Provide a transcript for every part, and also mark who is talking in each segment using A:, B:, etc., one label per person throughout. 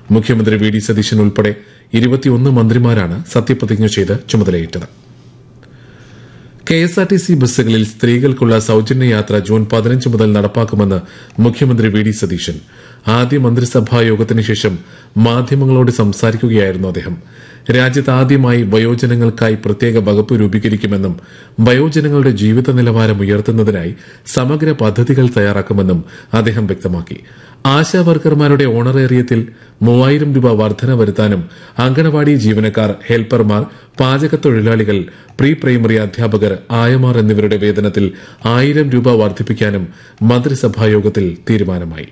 A: മുഖ്യമന്ത്രി V D Satheesan ഉൾപ്പെടെ ഇരുപത്തിയൊന്ന് മന്ത്രിമാരാണ് സത്യപ്രതിജ്ഞ ചെയ്ത് ചുമതലയേറ്റത് K S R T C ബസ്സുകളിൽ സ്ത്രീകൾക്കുള്ള സൌജന്യ യാത്ര ജൂൺ പതിനഞ്ച് മുതൽ നടപ്പാക്കുമെന്ന് മുഖ്യമന്ത്രി വി ഡി സതീശൻ ആദ്യ മന്ത്രിസഭാ യോഗത്തിന് ശേഷം മാധ്യമങ്ങളോട് സംസാരിക്കുകയായിരുന്നു അദ്ദേഹം രാജ്യത്ത് ആദ്യമായി വയോജനങ്ങൾക്കായി പ്രത്യേക വകുപ്പ് രൂപീകരിക്കുമെന്നും വയോജനങ്ങളുടെ ജീവിത നിലവാരം ഉയർത്തുന്നതിനായി സമഗ്ര പദ്ധതികൾ തയ്യാറാക്കുമെന്നും അദ്ദേഹം വ്യക്തമാക്കി ആശാ വർക്കർമാരുടെ ഓണറേറിയത്തിൽ മൂവായിരം രൂപ വർധന വരുത്താനും അങ്കണവാടി ജീവനക്കാർ ഹെൽപ്പർമാർ പാചക തൊഴിലാളികൾ പ്രീ പ്രൈമറി അധ്യാപകർ ആയമാർ എന്നിവരുടെ വേതനത്തിൽ ആയിരം രൂപ വർദ്ധിപ്പിക്കാനും മന്ത്രിസഭായോഗത്തിൽ തീരുമാനമായി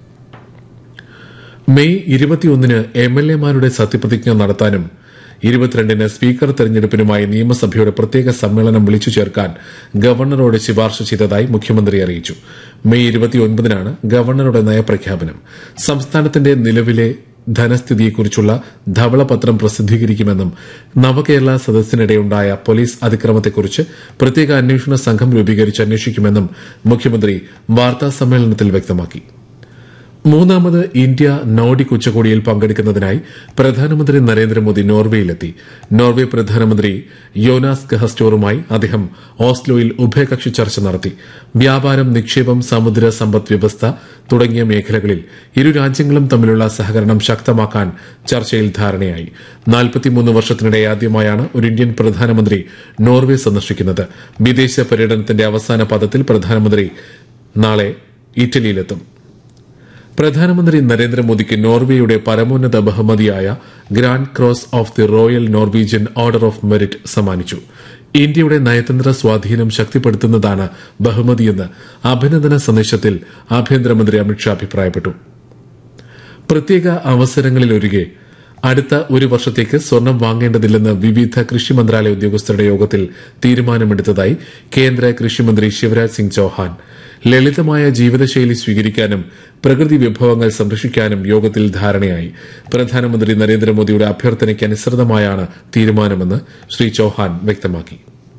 A: മെയ് ഇരുപത്തിയൊന്നിന് എം എൽ എമാരുടെ സത്യപ്രതിജ്ഞ നടത്താനും ഇരുപത്തിരണ്ടിന് സ്പീക്കർ തെരഞ്ഞെടുപ്പിനുമായി നിയമസഭയുടെ പ്രത്യേക സമ്മേളനം വിളിച്ചു ചേർക്കാൻ ഗവർണറോട് ശുപാർശ ചെയ്തതായി മുഖ്യമന്ത്രി അറിയിച്ചു മെയ് ഇരുപത്തിയൊൻപതിനാണ് ഗവർണറുടെ നയപ്രഖ്യാപനം സംസ്ഥാനത്തിന്റെ നിലവിലെ ധനസ്ഥിതിയെക്കുറിച്ചുള്ള ധവളപത്രം പ്രസിദ്ധീകരിക്കുമെന്നും നവകേരള സദസ്സിനിടെയുണ്ടായ പോലീസ് അതിക്രമത്തെക്കുറിച്ച് പ്രത്യേക അന്വേഷണ സംഘം രൂപീകരിച്ച് അന്വേഷിക്കുമെന്നും മുഖ്യമന്ത്രി വാർത്താ സമ്മേളനത്തിൽ വ്യക്തമാക്കി മൂന്നാമത് ഇന്ത്യ നോർഡിക് ഉച്ചകോടിയിൽ പങ്കെടുക്കുന്നതിനായി പ്രധാനമന്ത്രി നരേന്ദ്രമോദി നോർവേയിലെത്തി നോർവെ പ്രധാനമന്ത്രി യോനാസ് ഗഹസ്റ്റോറുമായി അദ്ദേഹം ഓസ്ലോയിൽ ഉഭയകക്ഷി ചർച്ച നടത്തി വ്യാപാരം നിക്ഷേപം സമുദ്ര സമ്പദ് വ്യവസ്ഥ തുടങ്ങിയ മേഖലകളിൽ ഇരു രാജ്യങ്ങളും തമ്മിലുള്ള സഹകരണം ശക്തമാക്കാൻ ചർച്ചയിൽ ധാരണയായി നാൽപ്പത്തിമൂന്ന് വർഷത്തിനിടെ ആദ്യമായാണ് ഒരു ഇന്ത്യൻ പ്രധാനമന്ത്രി നോർവെ സന്ദർശിക്കുന്നത് വിദേശ പര്യടനത്തിന്റെ അവസാന പദത്തിൽ പ്രധാനമന്ത്രി നാളെ ഇറ്റലിയിലെത്തും പ്രധാനമന്ത്രി നരേന്ദ്രമോദിക്ക് നോർവേയുടെ പരമോന്നത ബഹുമതിയായ Grand Cross of the Royal Norwegian Order of Merit സമ്മാനിച്ചു ഇന്ത്യയുടെ നയതന്ത്ര സ്വാധീനം ശക്തിപ്പെടുത്തുന്നതാണ് ബഹുമതിയെന്ന് അഭിനന്ദന സന്ദേശത്തിൽ ആഭ്യന്തരമന്ത്രി അമിത്ഷാ അഭിപ്രായപ്പെട്ടു പ്രത്യേക അവസരങ്ങളിലൊഴികെ അടുത്ത ഒരു വർഷത്തേക്ക് സ്വർണം വാങ്ങേണ്ടതില്ലെന്ന് വിവിധ കൃഷി മന്ത്രാലയ ഉദ്യോഗസ്ഥരുടെ യോഗത്തിൽ തീരുമാനമെടുത്തതായി കേന്ദ്ര കൃഷിമന്ത്രി ശിവരാജ് സിംഗ് ചൌഹാൻ ലളിതമായ ജീവിതശൈലി സ്വീകരിക്കാനും പ്രകൃതി വിഭവങ്ങൾ സംരക്ഷിക്കാനും യോഗത്തിൽ ധാരണയായി പ്രധാനമന്ത്രി നരേന്ദ്രമോദിയുടെ അഭ്യർത്ഥനയ്ക്ക് അനുസൃതമായാണ് തീരുമാനമെന്ന് ശ്രീ ചൌഹാൻ വ്യക്തമാക്കി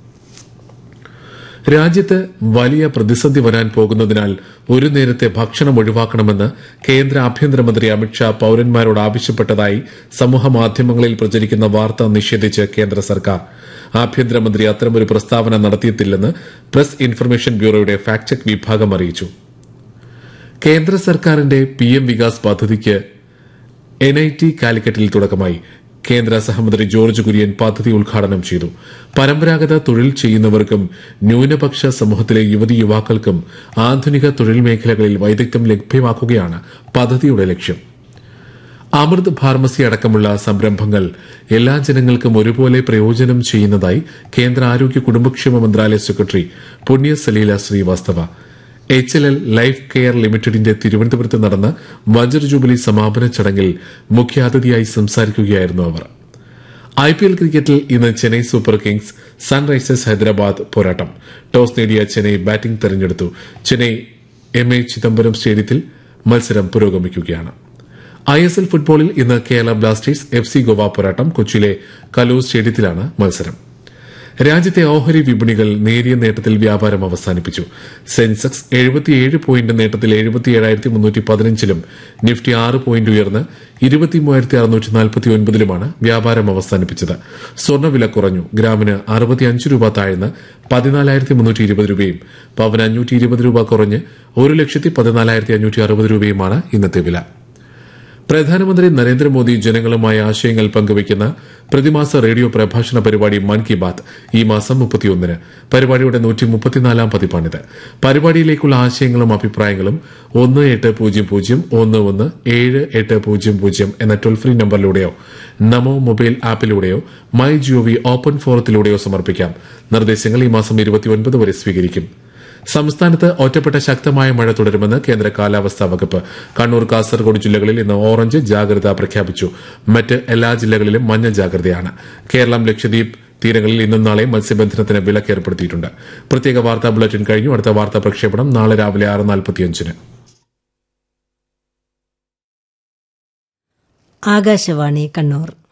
A: രാജ്യത്ത് വലിയ പ്രതിസന്ധി വരാൻ പോകുന്നതിനാൽ ഒരു നേരത്തെ ഭക്ഷണം ഒഴിവാക്കണമെന്ന് കേന്ദ്ര ആഭ്യന്തരമന്ത്രി അമിത്ഷാ പൌരന്മാരോട് ആവശ്യപ്പെട്ടതായി സമൂഹമാധ്യമങ്ങളിൽ പ്രചരിക്കുന്ന വാർത്ത നിഷേധിച്ച് കേന്ദ്ര സർക്കാർ ആഭ്യന്തരമന്ത്രി അത്തരമൊരു പ്രസ്താവന നടത്തിയിട്ടില്ലെന്ന് പ്രസ് ഇൻഫർമേഷൻ ബ്യൂറോയുടെ ഫാക്ട് ചെക്ക് വിഭാഗം അറിയിച്ചു കേന്ദ്ര സർക്കാരിന്റെ പി എം വികാസ് പദ്ധതിക്ക് എൻ ഐ ടി കാലിക്കറ്റിൽ തുടക്കമായി കേന്ദ്ര സഹമന്ത്രി ജോർജ് കുര്യൻ പദ്ധതി ഉദ്ഘാടനം ചെയ്തു പരമ്പരാഗത തൊഴിൽ ചെയ്യുന്നവർക്കും ന്യൂനപക്ഷ സമൂഹത്തിലെ യുവതി യുവാക്കൾക്കും ആധുനിക തൊഴിൽ മേഖലകളിൽ വൈദഗ്ധ്യം ലഭ്യമാക്കുകയാണ് പദ്ധതിയുടെ ലക്ഷ്യം അമൃത് ഫാർമസി അടക്കമുള്ള സംരംഭങ്ങൾ എല്ലാ ജനങ്ങൾക്കും ഒരുപോലെ പ്രയോജനം ചെയ്യുന്നതായി കേന്ദ്ര ആരോഗ്യ കുടുംബക്ഷേമ മന്ത്രാലയ secretary Punya Salila Srivastava H L L Lifecare ലിമിറ്റഡിന്റെ തിരുവനന്തപുരത്ത് നടന്ന വജ്ര ജൂബിലി സമാപന ചടങ്ങിൽ മുഖ്യാതിഥിയായി സംസാരിക്കുകയായിരുന്നു അവർ ഐ പി എൽ ക്രിക്കറ്റിൽ ഇന്ന് Chennai Super Kings Sunrisers Hyderabad പോരാട്ടം ടോസ് നേടിയ ചെന്നൈ ബാറ്റിംഗ് തെരഞ്ഞെടുത്തു ചെന്നൈ എം എ ചിദംബരം സ്റ്റേഡിയത്തിൽ മത്സരം പുരോഗമിക്കുകയാണ് ഐ എസ് എൽ ഫുട്ബോളിൽ ഇന്ന് Kerala Blasters F C Goa പോരാട്ടം കൊച്ചിയിലെ കലൂർ സ്റ്റേഡിയത്തിലാണ് മത്സരം രാജ്യത്തെ ഓഹരി വിപണികൾ നേരിയ നേട്ടത്തിൽ വ്യാപാരം അവസാനിപ്പിച്ചു സെൻസെക്സ് എഴുപത്തിയേഴ് പോയിന്റ് നേട്ടത്തിൽ എഴുപത്തിയേഴായിരത്തി മുന്നൂറ്റി പതിനഞ്ചിലും നിഫ്റ്റി ആറ് പോയിന്റ് ഉയർന്ന് ഇരുപത്തിമൂവായിരത്തി അറുന്നൂറ്റി നാൽപ്പത്തി ഒൻപതിലുമാണ് വ്യാപാരം അവസാനിപ്പിച്ചത് സ്വർണ്ണവില കുറഞ്ഞു ഗ്രാമിന് അറുപത്തിയഞ്ച് രൂപ താഴ്ന്ന് പതിനാലായിരത്തി മുന്നൂറ്റി ഇരുപത് രൂപയും പവന് അഞ്ഞൂറ്റി ഇരുപത് രൂപ കുറഞ്ഞ് ഒരു ലക്ഷത്തി പതിനാലായിരത്തി അഞ്ഞൂറ്റി അറുപത് രൂപയുമാണ് ഇന്നത്തെ വില പ്രധാനമന്ത്രി നരേന്ദ്രമോദി ജനങ്ങളുമായി ആശയങ്ങൾ പങ്കുവയ്ക്കുന്ന പ്രതിമാസ റേഡിയോ പ്രഭാഷണ പരിപാടി മൻ കി ബാത്ത് ഈ മാസം മുപ്പത്തിയൊന്നിന് പരിപാടിയുടെ നൂറ്റി മുപ്പത്തിനാലാം പതിപ്പാണിത് പരിപാടിയിലേക്കുള്ള ആശയങ്ങളും അഭിപ്രായങ്ങളും ഒന്ന് എട്ട് പൂജ്യം പൂജ്യം ഒന്ന് ഒന്ന് ഏഴ് എട്ട് പൂജ്യം പൂജ്യം എന്ന ടോൾ ഫ്രീ നമ്പറിലൂടെയോ നമോ മൊബൈൽ ആപ്പിലൂടെയോ മൈ ജിഒവി ഓപ്പൺ ഫോറത്തിലൂടെയോ സമർപ്പിക്കാം നിർദ്ദേശങ്ങൾ ഈ മാസം ഇരുപത്തിയൊൻപത് വരെ സ്വീകരിക്കും സംസ്ഥാനത്ത് ഒറ്റപ്പെട്ട ശക്തമായ മഴ തുടരുമെന്ന് കേന്ദ്ര കാലാവസ്ഥാ വകുപ്പ് കണ്ണൂർ കാസർഗോഡ് ജില്ലകളിൽ ഇന്ന് ഓറഞ്ച് ജാഗ്രത പ്രഖ്യാപിച്ചു മറ്റ് എല്ലാ ജില്ലകളിലും മഞ്ഞ ജാഗ്രതയാണ് കേരളം ലക്ഷദ്വീപ് തീരങ്ങളിൽ ഇന്നും നാളെയും മത്സ്യബന്ധനത്തിന് വിലക്ക് ഏർപ്പെടുത്തിയിട്ടുണ്ട് പ്രത്യേക വാർത്താ ബുള്ളറ്റിൻ കഴിഞ്ഞു അടുത്ത വാർത്താ പ്രക്ഷേപണം നാളെ രാവിലെ ആറ് നാൽപ്പത്തിയഞ്ചിന്
B: ആകാശവാണി കണ്ണൂർ